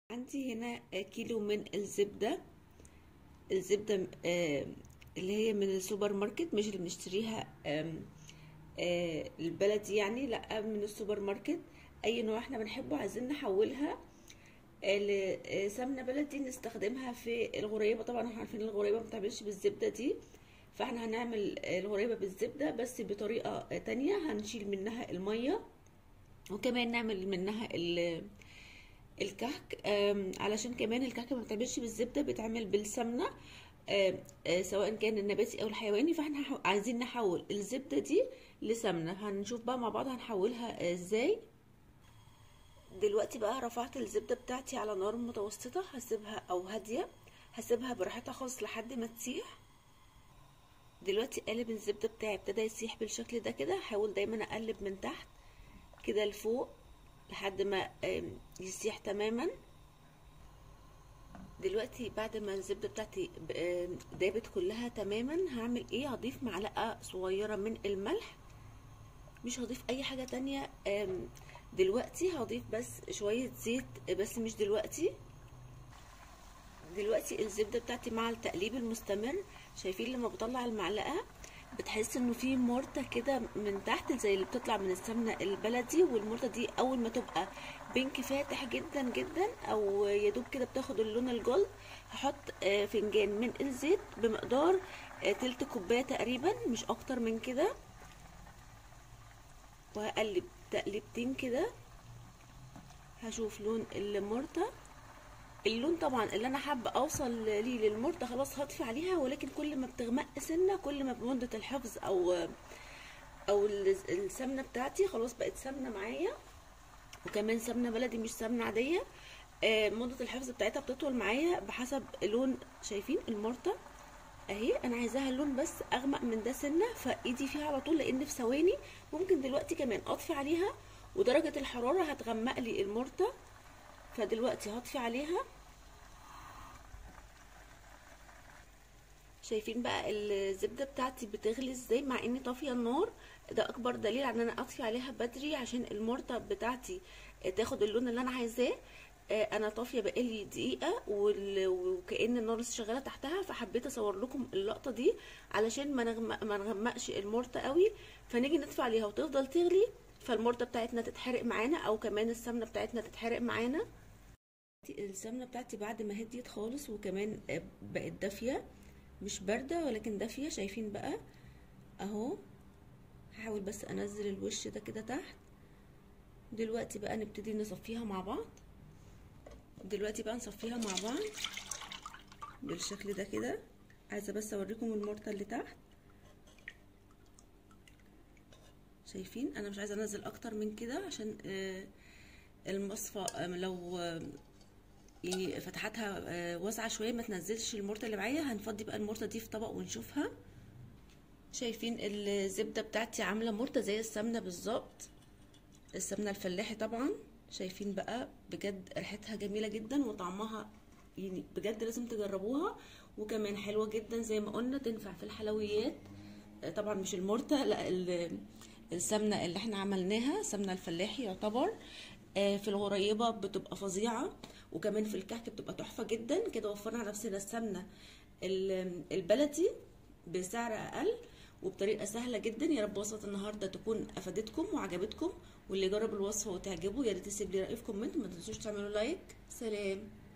عندي هنا كيلو من الزبدة الزبدة آه، اللي هي من السوبر ماركت مش اللي بنشتريها آم، آه، البلدي يعني لا من السوبر ماركت اي نوع احنا بنحبه عايزين نحولها آه، لسمنة بلدي نستخدمها في الغريبة طبعا احنا عارفين الغريبة ما بتعملش بالزبدة دي فاحنا هنعمل الغريبة بالزبدة بس بطريقة تانية هنشيل منها المية وكمان نعمل منها ال الكحك آم، علشان كمان الكحك ما بيتعملش بالزبده بيتعمل بالسمنه آم، آه، سواء كان النباتي او الحيواني فاحنا هح- عايزين نحول الزبده دي لسمنه هنشوف بقى مع بعض هنحولها آه، ازاي دلوقتي بقى رفعت الزبده بتاعتي على نار متوسطه هسيبها او هاديه هسيبها براحتها خالص لحد ما تسيح دلوقتي قالب الزبده بتاعي ابتدى يسيح بالشكل ده كده هحاول دايما اقلب من تحت كده لفوق لحد ما آم، يسيح تماما دلوقتي بعد ما الزبدة بتاعتي ب- آم، دابت كلها تماما هعمل ايه هضيف معلقة صغيرة من الملح مش هضيف اي حاجة تانية آم، دلوقتي هضيف بس شوية زيت بس مش دلوقتي دلوقتي الزبدة بتاعتي مع التقليب المستمر شايفين لما بطلع المعلقة بتحس انه في مرتة كده من تحت زي اللي بتطلع من السمنة البلدي والمرتة دي اول ما تبقى بينك فاتح جدا جدا او يدوب كده بتاخد اللون الجولد هحط آه، فنجان من الزيت بمقدار آه، تلت كوباية تقريبا مش اكتر من كده وهقلب تقليبتين كده هشوف لون المرتة اللون طبعا اللي انا حابه اوصل ليه للمرته خلاص هطفي عليها ولكن كل ما بتغمق سنه كل ما بمده الحفظ او او ال- السمنه بتاعتي خلاص بقت سمنه معايا وكمان سمنه بلدي مش سمنه عاديه آه، مده الحفظ بتاعتها بتطول معايا بحسب لون شايفين المرته اهي انا عايزاها اللون بس اغمق من ده سنه فايدي فيها على طول لان في ثواني ممكن دلوقتي كمان اطفي عليها ودرجه الحراره هتغمق لي المرته فدلوقتي هطفي عليها شايفين بقى الزبده بتاعتي بتغلي ازاي مع اني طافيه النار ده اكبر دليل على ان انا اطفي عليها بدري عشان المرته بتاعتي تاخد اللون اللي انا عايزاه آه، انا طافيه بقالي دقيقه وال- وكأن النار لسه شغاله تحتها فحبيت اصور لكم اللقطه دي علشان ما نغمق ما نغمقش المرته قوي فنيجي نطفي عليها وتفضل تغلي فالمرته بتاعتنا تتحرق معانا او كمان السمنه بتاعتنا تتحرق معانا السمنه بتاعتي بعد ما هديت خالص وكمان آه، بقت دافيه مش بارده ولكن دافيه شايفين بقى اهو هحاول بس انزل الوش ده كده تحت دلوقتي بقى نبتدي نصفيها مع بعض دلوقتي بقى نصفيها مع بعض بالشكل ده كده عايزه بس اوريكم المرته اللي تحت شايفين انا مش عايزه انزل اكتر من كده عشان آه، المصفى آه، لو آه، يعني فتحتها آه، واسعه شويه ما تنزلش المرته اللي معايا هنفضي بقى المرته دي في طبق ونشوفها شايفين الزبده بتاعتي عامله مرته زي السمنه بالظبط السمنه الفلاحي طبعا شايفين بقى بجد ريحتها جميله جدا وطعمها يعني بجد لازم تجربوها وكمان حلوه جدا زي ما قلنا تنفع في الحلويات آه، طبعا مش المرته لا ال- السمنه اللي احنا عملناها سمنه الفلاحي يعتبر آه، في الغريبه بتبقى فظيعه وكمان في الكحك بتبقى تحفه جدا كده وفرنا على نفسنا السمنه ال- البلدي بسعر اقل وبطريقه سهله جدا يا رب وصفه النهارده تكون افادتكم وعجبتكم واللي جرب الوصفه وتعجبه يا ريت تسيب لي راي في كومنت ما تنسوش تعملوا لايك سلام